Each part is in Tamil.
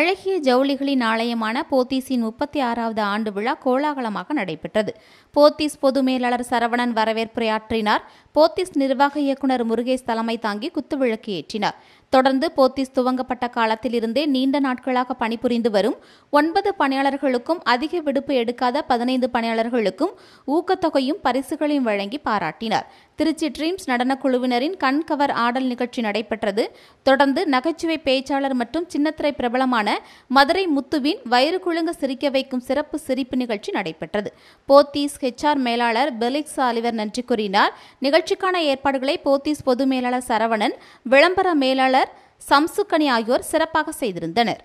அழகிய ஜவுளிகளின் ஆலயமான போத்தீஸின் முப்பத்தி ஆறாவது ஆண்டு விழா கோலாகலமாக நடைபெற்றது போத்தீஸ் பொது மேலாளர் சரவணன் வரவேற்புரையாற்றினார் போத்தீஸ் நிர்வாக இயக்குநர் முருகேஷ் தலைமை தாங்கி குத்துவிளக்கு ஏற்றினார் தொடர்ந்து போத்தீஸ் துவங்கப்பட்ட காலத்திலிருந்தே நீண்ட நாட்களாக பணிபுரிந்து வரும் ஒன்பது பணியாளர்களுக்கும் அதிக விடுப்பு எடுக்காத பதினைந்து பணியாளர்களுக்கும் ஊக்கத்தொகையும் பரிசுகளையும் வழங்கி பாராட்டினார் திருச்சி ட்ரீம்ஸ் நடனக் குழுவினரின் கண்கவர் ஆடல் நிகழ்ச்சி நடைபெற்றது தொடர்ந்து நகைச்சுவை பேச்சாளர் மற்றும் சின்னத்திரை பிரபலமான மதுரை முத்துவின் வயிறு குழுங்க சிரிக்க வைக்கும் சிறப்பு சிரிப்பு நிகழ்ச்சி நடைபெற்றது போத்தீஸ் ஹெச்ஆர் மேலாளர் பெலிக்ஸ் ஆலிவர் நன்றி கூறினார் நிகழ்ச்சிக்கான ஏற்பாடுகளை போத்தீஸ் பொது மேலாளர் சரவணன் விளம்பர மேலாளர் சம்சுக்கனி ஆகியோர் சிறப்பாக செய்திருந்தனர்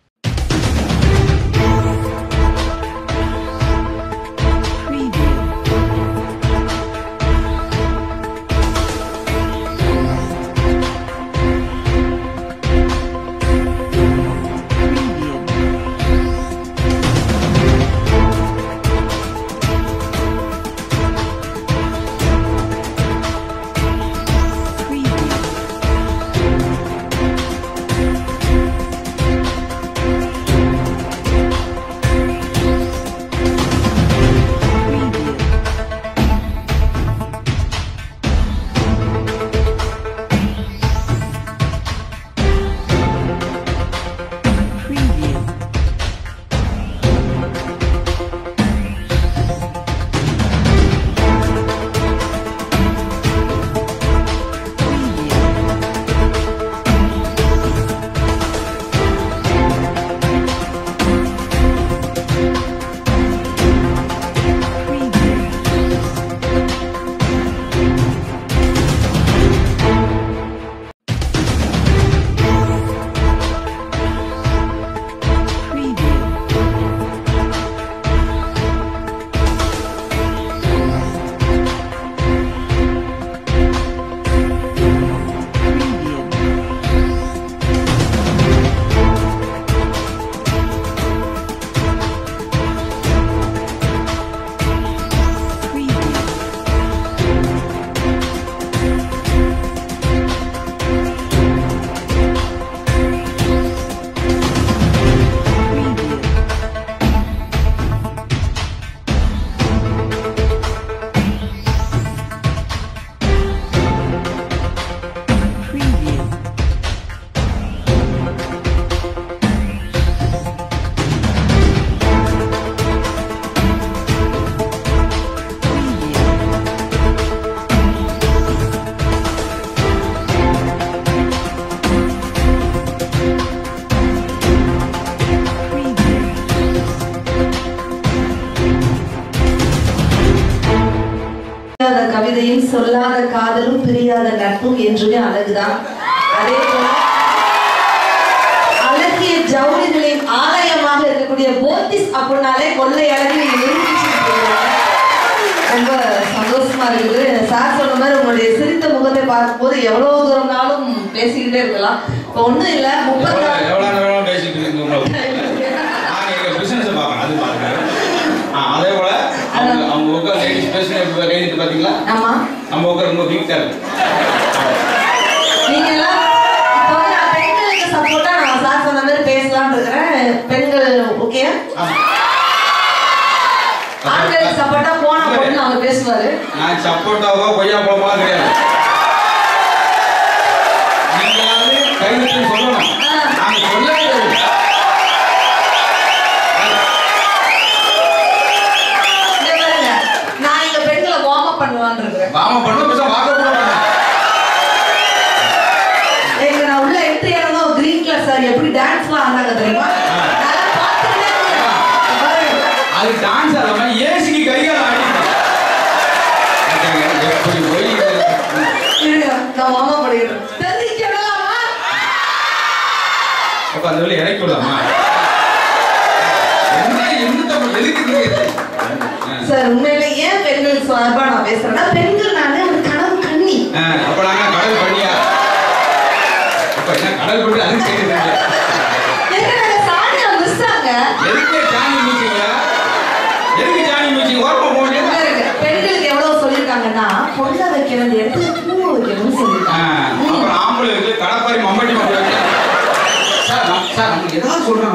பிரியாத கவிதையும் சொல்லாத காதலும் பிரியாத நட்பும் என்றுமே அழகுதான் அதே போல அழகிய ஜவுளிகளின் ஆலயமாக இருக்கக்கூடிய போத்திஸ் அப்படின்னாலே கொள்ளை அழகு நீங்க நிரூபிச்சுட்டு இருக்கீங்க. ரொம்ப சந்தோஷமா இருக்குது சார் சொன்ன மாதிரி உங்களுடைய சிரித்த முகத்தை பார்க்கும்போது எவ்வளவு தூரம்னாலும் பேசிக்கிட்டே இருக்கலாம் இப்போ ஒண்ணும் இல்ல முப்பத்தாறு எவ்வளவு நேரம் பேசிட்டு இருக்கு உங்களுக்கு நாங்க எங்க பிசினஸ் பார்க்கணும் அது பார்க்கணும் ஆ, அதே போல அவங்க அவங்க உட்கார் லேடிஸ் பேசுன கைதிட்டு பாத்தீங்களா ஆமா நம்ம உட்கார் ரொம்ப வீக்கா இருக்கு நீங்க எல்லாம் இப்போ வந்து நான் பெண்களுக்கு சப்போர்ட்டா நான் சார் சொன்ன மாதிரி பேசலாம்னு இருக்கிறேன் பெண்கள் ஓகே ஆண்களுக்கு சப்போர்ட்டா போனா பொண்ணு அவர் பேசுவாரு நான் சப்போட்டாவோ கொய்யா பழமோ கிடையாது நீங்க வந்து கைதிட்டு சொல்லணும் நாங்க சொல்ல முடியாது. இங்க பாருங்க நான் இங்க பெண்களை வார்ம் அப் பண்ணலாம்னு இருக்கிறேன் வாம பண்ண பேச வாக்க கூட வேண்டாம். எங்க நான் உள்ள என்ட்ரி ஆனதும் ஒரு கிரீன் கலர் சார் எப்படி டான்ஸ்லாம் ஆனாங்க தெரியுமா நல்லா பார்த்துக்கிட்டே இருந்தேன். பாருங்க. அது டான்ஸ் ஆடாம ஏசிக்கு கையால ஆடி எப்படி போய் இருங்க நான் வார்ம் அப் பண்ணிடுறேன் தெரிஞ்சுக்க விடலாமா அப்ப அந்த வழி இறக்கி விடலாமா என்ன என்ன தமிழ் எதுக்கு நீங்க ஆ. சார் உண்மையில ஏன் பெண்கள் சார்பா நான் பேசுறேன்னா பெண்கள்னாலே ஒரு கனவு கண்ணி ஆ, அப்ப நாங்க கடல் பண்ணியா அப்ப என்ன கடல் பண்ணி அதுக்கு கேக்குறீங்க எங்க நாங்க சாணியா மிஸ் ஆங்க எதுக்கு ஜானி மீச்சிங்க எதுக்கு ஜானி மீச்சிங் ஓரமா போக வேண்டியது பாருங்க, பெண்களுக்கு எவ்வளவு சொல்லியிருக்காங்கன்னா பொண்ணை வைக்க வேண்டிய இடத்துல பூ வைக்கணும்னு ஆ, சொல்லியிருக்காங்க அப்புறம் ஆம்பளை இருக்கு கடப்பாரி மம்பட்டி மம்பட்டி சார் நம்ம- சார் நமக்கு ஏதாவது சொல்றாங்க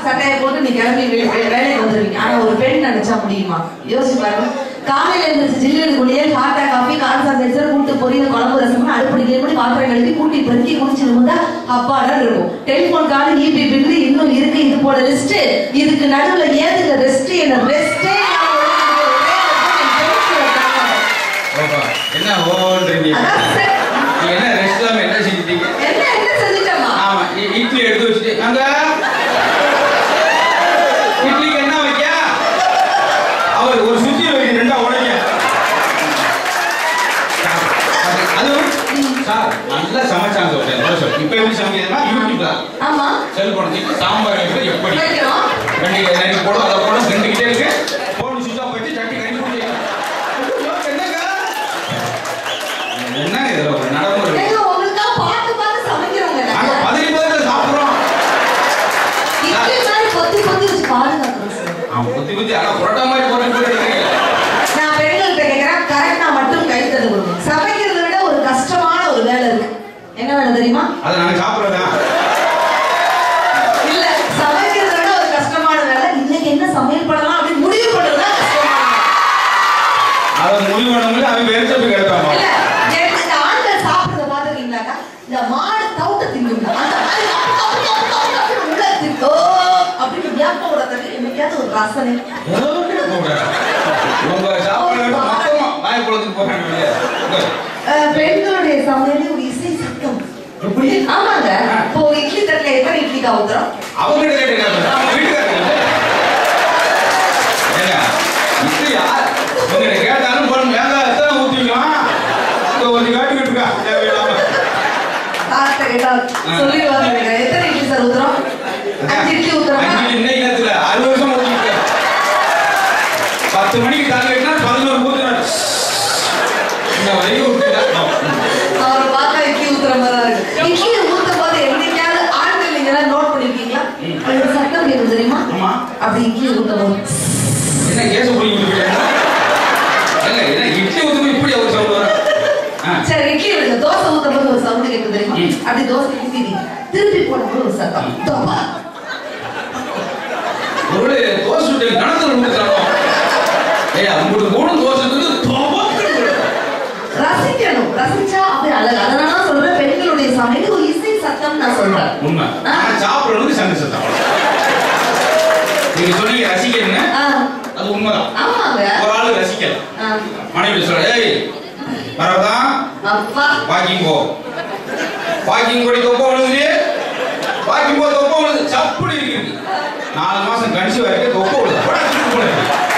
சட்டையை போட்டு நீ கிளம்பி வே- வே- வேலைக்கு வந்துருவீங்க ஆனா ஒரு பெண் நினைச்சா முடியுமா யோசிச்சு பாருங்க காலையில எழுந்திரிச்சு ஜில்லுன்னு குளியே ஹாட்டா காஃபி கான்சன்ட்ரேஷன் கூட்டு பொரியல் குழம்பு ரசம் அடுப்படி ஏற்படி பாத்திரம் கழுவி கூட்டி பெருக்கி குடிச்சிட்டு இருந்தா அப்பாடா இருக்கும் டெலிபோன் கால் இபி பில்லு இன்னும் இருக்கு இது போல லிஸ்ட் இதுக்கு நடுவுல ஏதுங்க ரெஸ்ட் என்ன ரெஸ்டே ஓஹோ என்ன ஓன்றீங்க அதான் சரி. நீங்க என்ன ரெஸ்ட் இல்லாம என்ன செஞ்சிட்டீங்க என்ன என்ன செஞ்சுட்டமா ஆமா இ- இட்லி எடுத்து வச்சுட்டு அங்க இட்லிக்கு என்ன வைக்க அவர் ஒரு சுத்தி வைக்க ரெண்டா உடைக்க அது சார் நல்லா சமைச்சாங்க சொல்றேன் சொல்ல சொல்லு. இப்ப எப்படி சமைக்கிறதுனா யூடியூப் தான் ஆமா செல்போன் தூக்கி சாம்பார் வைக்கிறது எப்படி வைக்கிறோம் ரெண்டு நெருங்கி போடும் அதை போடும் ரெண்டுக்கிட்டே இருக்கு போன் சுவிட்ச் ஆஃப் வச்சு சட்டி கறி போட்டு என்னங்க என்ன இதுல ஒரு நடைமுறை ஏங்க, உங்களுக்கா பார்த்து பார்த்து சமைக்கிறவங்க நாங்க நாங்க. பதினி பதினெட்டு சாப்பிடுறோம் இட்லி மாதிரி பொத்தி பொத்தி வச்சு பாதுகாக்கிறோம் சார். அவன் குத்தி குத்தி ஆனா புரோட்டா மாதிரி போட்டு போட்டு இருக்கீங்க நான் பெண்கள்கிட்ட கேட்கிறேன் கரெக்டா மட்டும் கை தந்து கொடுங்க சமைக்கிறதை விட ஒரு கஷ்டமான ஒரு வேலை இருக்கு என்ன வேலை தெரியுமா அதை நாங்க சாப்பிடுறதா இல்ல சமைக்கிறதை விட ஒரு கஷ்டமான வேலை இன்னைக்கு என்ன சமையல் பண்ணலாம் அப்படின்னு முடிவு பண்றதுதான் கஷ்டமான வேலை. அதை முடிவு பண்ண முடியல அவன் வெறுத்து போய் கிடப்பான் இல்ல எனக்கு இந்த ஆண்கள் சாப்பிடுறத பாத்துருக்கீங்களாக்கா இந்த மாடு தவிட்ட திங்குங்க அந்த மாதிரி கப்பு, கப்பு, கப்பு, கப்பு, கப்புன்னு உள்ள திங்க. ஓ, அப்படின்னு வியாப்பம் விடுறதுக்கு என்னைக்காவது ஒரு ரசனை உங்க சாப்பாடு மொத்தமா வாய் குளத்துக்கு போறாங்க வெளியே. உங்க- அஹ், பெண்களுடைய சமையலே ஒரு இசை சத்தம் எப்படி ஆமாங்க இப்போ ஒரு இட்லி தட்டுல எத்தனை இட்லிக்கா ஊத்துறோம் அவங்க கிட்ட கேட்டு அவங்க வீட்டுக்காரங்க ஏங்க இப்படி யார் உங்ககிட்ட கேட்டாலும் போன மேல எத்தனை ஊத்திக்கலாம் இங்க ஒரு காட்டிக்கிட்டு இருக்கா தேவையில்லாம காத்த கேட்டா சொல்லிடுவாங்க நினைக்கிறேன். எத்தனை இட்லி சார் ஊத்துறோம் அஞ்சு இட்லி ஊத்துறோமா அஞ்சு இன்னைக்கு நேரத்துல அறுபது வருஷம் ஊத்திட்டு பத்து மணிக்கு தாண்டினா பதினோரு ஊத்துறாரு இந்த வரைக்கும் ஊத்திட்டா அவரை பார்த்தா இட்லி ஊத்துற மாதிரி தான் இருக்கு இட்லி ஊத்தும் போது என்னைக்காவது ஆண்கள் நீங்க எல்லாம் நோட் பண்ணிருக்கீங்களா ஒரு சத்தம் கேட்கும் தெரியுமா ஆமா அப்படி இட்லி ஊத்தும் போது என்ன கேச பிடிக்க இல்ல என்ன இட்லி ஊத்தும் இப்படி ஒரு சவுண்ட் வரும் ஆ. சரி இட்லி விடுங்க தோசை ஊத்தும் போது ஒரு சவுண்ட் கேட்கும் தெரியுமா ம். அப்படி தோசை ஊத்திட்டீங்க திருப்பி போடும்போது ஒரு சத்தம் தோப்பா ஒரு தோசை சுட்டு கணத்துல ஊத்துறாங்க ஏய் உங்களுக்கு மூணு தோசை வந்து தொபக்குன்னு விழும். ரசிக்கணும் ரசிச்சா அப்படி அழகு அதனால தான் சொல்றேன் பெண்களுடைய சமையல் ஒரு இசை சத்தம் நான் சொல்றேன் உண்மை ஆ. ஆனா சாப்பிடுறது சண்டை சத்தம் நீங்க சொன்னீங்க ரசிக்கணுங்க ஆ, அது உண்மைதான் ஆமாங்க ஒரு ஆளு ரசிக்கலாம் ஆ, மனைவி சொல்ற ஏய் வரதான் அப்பா வாக்கிங் போ வாக்கிங் போடி தொப்ப விழுது வாக்கிங் போ தொப்ப விழுது சப்புடி இருக்கு நாலு மாசம் கழிச்சு வரைக்கும் தொப்ப விழுது போடா, தூக்கு போடு.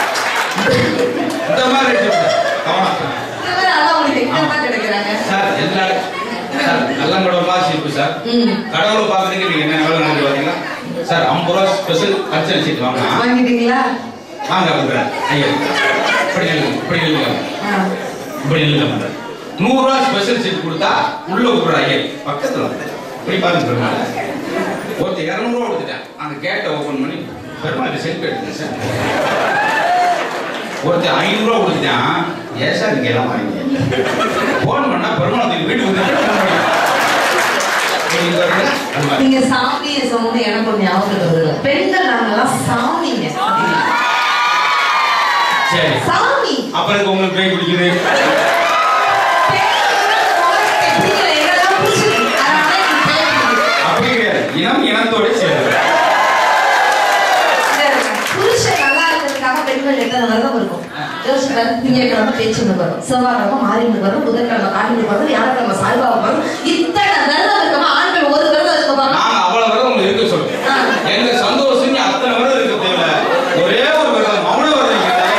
இந்த மாதிரி இருக்கு. கவனம் இந்த மாதிரி அதான் உங்களுக்கு எங்க தான் கிடைக்கிறாங்க சார் எல்லாரும் சார் நல்லங்கடவுளா சிரிப்பு சார் ம். கடவுளை பார்க்குறதுக்கு நீங்க என்ன எவ்வளவு நன்றி பார்த்தீங்களா சார் ஐம்பது ரூபா ஸ்பெஷல் அச்சல் சீட் வாங்க வாங்கிட்டீங்களா வாங்க அப்படின்ற ஐயா இப்படி நில்லுங்க இப்படி நில்லுங்க ஆ. இப்படி நில்லுங்க பண்றேன் நூறு ரூபா ஸ்பெஷல் சீட் கொடுத்தா உள்ள விடுற ஐயா பக்கத்துல வந்து. இப்படி பாருங்க பெருமாள் ஒருத்தர் இரநூறுவா கொடுத்துட்டேன் அந்த கேட்டை ஓபன் பண்ணி பெருமாள் செல்ஃபி எடுத்துங்க சார் ஒருத்தர் ஐநூறுரூவா கொடுத்துட்டான் ஏன் சார் நீங்க எல்லாம் வாங்கி போன் பண்ணா பெருமாள் வீட்டுக்கு வந்து நீங்க பாருங்க, அது மாதிரி. நீங்க சாமியை சொன்னது எனக்கு ஒரு ஞாபகம் வருது பெண்கள் நாங்கெல்லாம் சாமிங்க சரி சாமி அப்புறம் எதுக்கு உங்களுக்கு பேய் பிடிக்குது பெண்கள் எங்கெல்லாம் பிடிச்சிருக்கு அதனால எனக்கு பேர் பிடிக்குது. அப்படி கிடையாது இனம் இனத்தோட சேர்ந்து புருஷன் நல்லா இருக்கிறதுக்காக பெண்கள் எத்தனை விரதம் இருக்கும் யோசிச்சு பாருங்க திங்கட்கிழமை பேச்சுன்னு வரும் செவ்வாய்க்கிழமை மாரியம்மனுக்கு வரும் புதன்கிழமை காளிமுக்கு வரும் வியாழக்கிழமை சாய்பாபா வரும் இத்தனை விரதம் இருக்கமா ஆண்கள் ஒரு விரதம் இருக்கமா நாங்க அவ்வளவு விரதம் உங்களுக்கு இருக்க சொல்றோம் ஆ. எங்க சந்தோஷம் நீ அத்தனை விரதம் இருக்க தேவையில்ல ஒரே ஒரு விரதம் மௌன விரதம் இருக்கிறது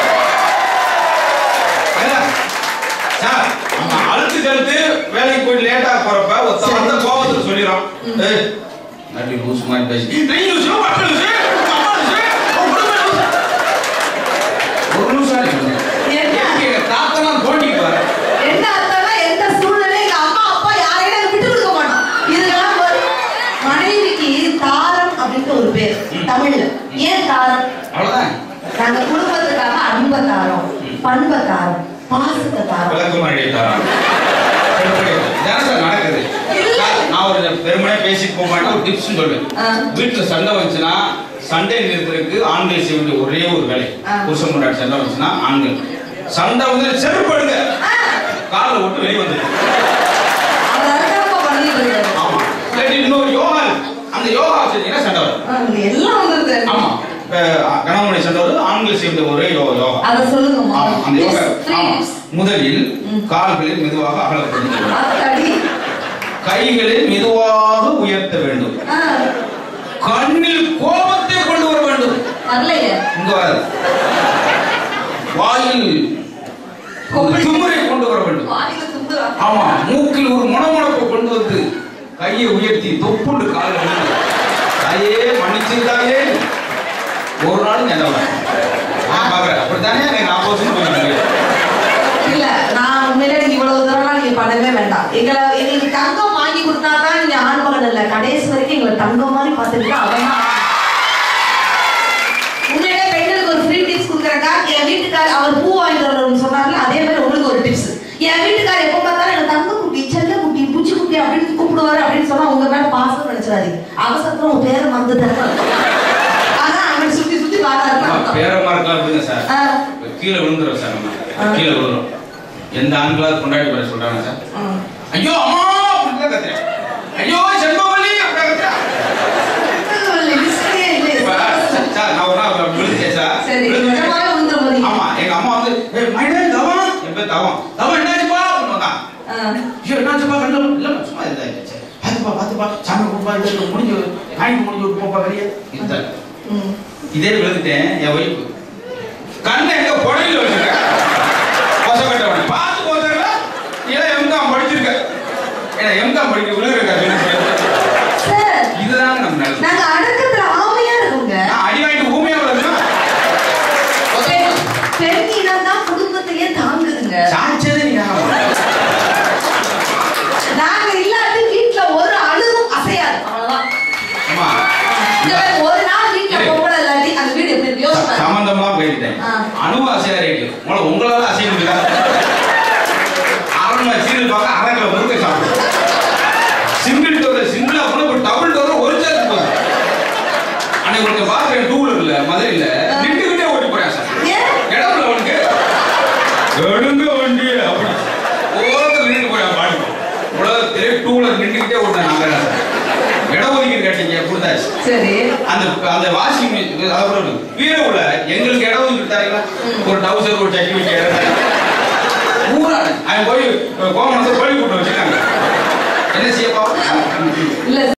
சார் நம்ம அழுத்து கழுத்து வேலைக்கு போய் லேட்டா போறப்ப ஒருத்தன் வந்த கோபத்துல சொல்லிடுறான் ஏய் நடி லூஸ் மாதிரி பேசி நீ லூசு பட்டு லூசு அம்மா லூசு உன் குடும்பம் லூசு. ஒரு லூசா இருக்கு என்ன? எங்க தாத்தெல்லாம் தோண்டிட்டு வர என்ன அர்த்தம்னா எந்த சூழ்நிலையும் எங்க அம்மா அப்பா யாரையும் நாங்க விட்டு கொடுக்க மாட்டோம் இதெல்லாம் ஒரு மனைவிக்கு தாரம் அப்படின்ட்டு ஒரு பேர் தமிழ்ல ஏன் தாரம் அவ்வளவுதான் நாங்க குடும்பத்துக்காக அன்பை தாரோம் பண்பை தாரோம் பாசத்தை தாரோம் விளக்குமாறு தரான் இதான சார் நடக்குது இல்ல. சார், நான் ஒரு பெருமையா பேசிட்டு போக மாட்டேன் ஒரு டிப்ஸ் சொல்லுவேன் ஆ. வீட்டுல சண்டை வந்துச்சுன்னா சண்டை நிறுத்தறதுக்கு ஆண்கள் செய்ய வேண்டிய ஒரே ஒரு வேலை ஆ. புருஷன் முன்னாடி சண்டை வந்துச்சுன்னா ஆண்கள் சண்டை வந்து செருப்படுங்க காலில் விட்டு வெளியே வந்துடும் அதை அழகா பண்ணிட்டு இருக்காரு. ஆமா இல்லாட்டி இன்னொரு யோகா இருக்கு. அந்த யோகா செஞ்சீங்கன்னா சண்டை வரும் ஆ, இங்க எல்லாம் வந்துருது ஆமா இப்ப கணவனுடைய சண்டை வருது ஆண்கள் செய்ய வேண்டிய ஒரே யோகா யோகா அதை சொல்லுங்கம்மா ஆமா அந்த யோகா Please, three ஆமா tips. முதலில் ம். கால்களை மெதுவாக அகலப்படுத்த ஆத்தாடி. கைகளை மெதுவாக உயர்த்த வேண்டும் ஆ, கண்ணில் கோபத்தை கொண்டு வர வேண்டும் வரலையே இங்க வராது வாயில் ஒரு திமிரை கொண்டு வர வேண்டும் வாயில துப்புறா. ஆமா மூக்கில் ஒரு முணமுணப்பை கொண்டு வந்து கையை உயர்த்தி தொப்புண்டு காலில் விழுந்து தாயே மன்னிச்சிருந்தாயே ஒரு நாள் ஞாபகம் நான் பாக்குறேன் அப்படித்தானே எனக்கு நாற்பது வருஷம் போயிருக்கேன் இல்ல நான் உண்மையிலே நீங்க இவ்வளவு தூரம்லாம் நீங்க பண்ணவே வேண்டாம் எங்களை எங்களுக்கு தங்கம் வாங்கி கொடுத்தா தான் நீங்க ஆண்மகன் இல்ல கடைசி வரைக்கும் எங்களை தங்கம் மாதிரி பார்த்துட்டு அவன் தான் உண்மையிலே பெண்களுக்கு ஒரு ஃப்ரீ டிப்ஸ் கொடுக்குறக்கா என் வீட்டுக்கார் அவர் பூ வாங்கி வரணும்னு சொன்னார்ல அதே மாதிரி உங்களுக்கு ஒரு டிப்ஸ் என் வீட்டுக்கார் எப்போ பார்த்தாலும் எனக்கு தங்க குட்டி செல்ல குட்டி பூச்சி குட்டி அப்படின்னு கூப்பிடுவாரு அப்படின்னு சொன்னா உங்க மேல பாசம் நினைச்சிடாதீங்க அவசரத்துல உங்க பேரை மறந்துட்டாரு ஆனா அவன் சுத்தி சுத்தி வாடாருன்னு பேரமா இருக்கலாம் அப்படிங்க சார் அர்த்தம் கீழே விழுந்துரும் சார் நம்ம ஆ. கீழே விழுந்துரும் எந்த ஆண்களாவது கொண்டாடி வர சொல்றாங்க சார் ஆ. ஐயோ அம்மா அப்படிதான் கத்துறேன் ஐயோ செல்வவல்லி அப்படிதான் கத்துறேன் லிஸ்ட்லயே இல்லை. இப்ப, சார் நான் ஒரு நாள் விழுந்துட்டேன் சார் சரி விழுந்துட்டேன். நிஜமாவே விழுந்துற மாதிரி. ஆமா எங்க அம்மா வந்து "ஏய், மைனே தவம் என் பேர் தவம் தவம் என்னாச்சுப்பா அப்படின்னு வந்தான் ஆ. ஐயோ என்னாச்சுப்பா கண்டு இல்ல சும்மா இதாயிடுச்சு பாத்துப்பா பாத்துப்பா சாமி கொடுப்பா இது முடிஞ்சு நாய்க்கு முடிஞ்சு விட்டு போப்பா வெளியே இதுதான் ம். இதே விழுந்துட்டேன் என் ஒய்ஃபு கண்ணை எங்க புடையில வச்சிருக்கேன் கொசப்பட்டவன் பார்த்து போதுல ஏன் எம்காம் படிச்சிருக்க ஏன்னா எம்காம் படிக்க விழுகிறக்கா சார், இதுதான் நம்ம நிலைமை. நாங்க அடக்கத்துல ஆமையா இருக்கோங்க. நான் அடி வாங்கிட்டு ஊமையா விழுந்தேன் பெண் பெண் இனம்தான் குடும்பத்தையே தாங்குதுங்க. சாச்சதே நீ நாங்க இல்லாட்டி வீட்ல ஒரு அணுவும் அசையாது. அவ்வளவுதான். ஆமா இந்த மாதிரி ஒரு நாள் வீட்ல பொம்பளை இல்லாட்டி அந்த வீடு எப்படி இருக்கு? யோசிச்சு பாருங்க. சம்பந்தமா போயிட்டேன் ஆ. அணுவ அசையா ரேட்டு உங்களை உங்களால அசைய முடியல அரண்மனை சீரியல் பார்க்க அரை கிலோ முருங்கை சாப்பிடும் சிங்கிள் டோர் சிங்கிளா போன ஒரு டபுள் டோர் ஒரு சேர்த்து போகுது அன்னைக்கு ஒருத்த பாக்குறேன் டூ வீலர்ல மதுரையில நின்றுகிட்டே ஓடி போறேன் சார் ஏன்? இடம் இல்லை அவனுக்கு எடுங்க வண்டி அப்படி ஓரத்தில் நின்று போய் பாடி உலகத்திலே டூ வீலர் நின்றுகிட்டே ஓடுறேன் நாங்க இடம் ஒதுக்கீடு கேட்டீங்க கொடுத்தாச்சு சரி அந்த அந்த வாஷிங் மிஷின் அதாவது வீர உள்ள எங்களுக்கு இடம் ஒதுக்கீடு தரீங்களா ஒரு டவுசர் ஒரு சட்டி வச்சு ஊராடு அவன் போய் கோமணத்தை கோழி கூட்டு வச்சுருக்காங்க என்ன செய்யப்பா இல்ல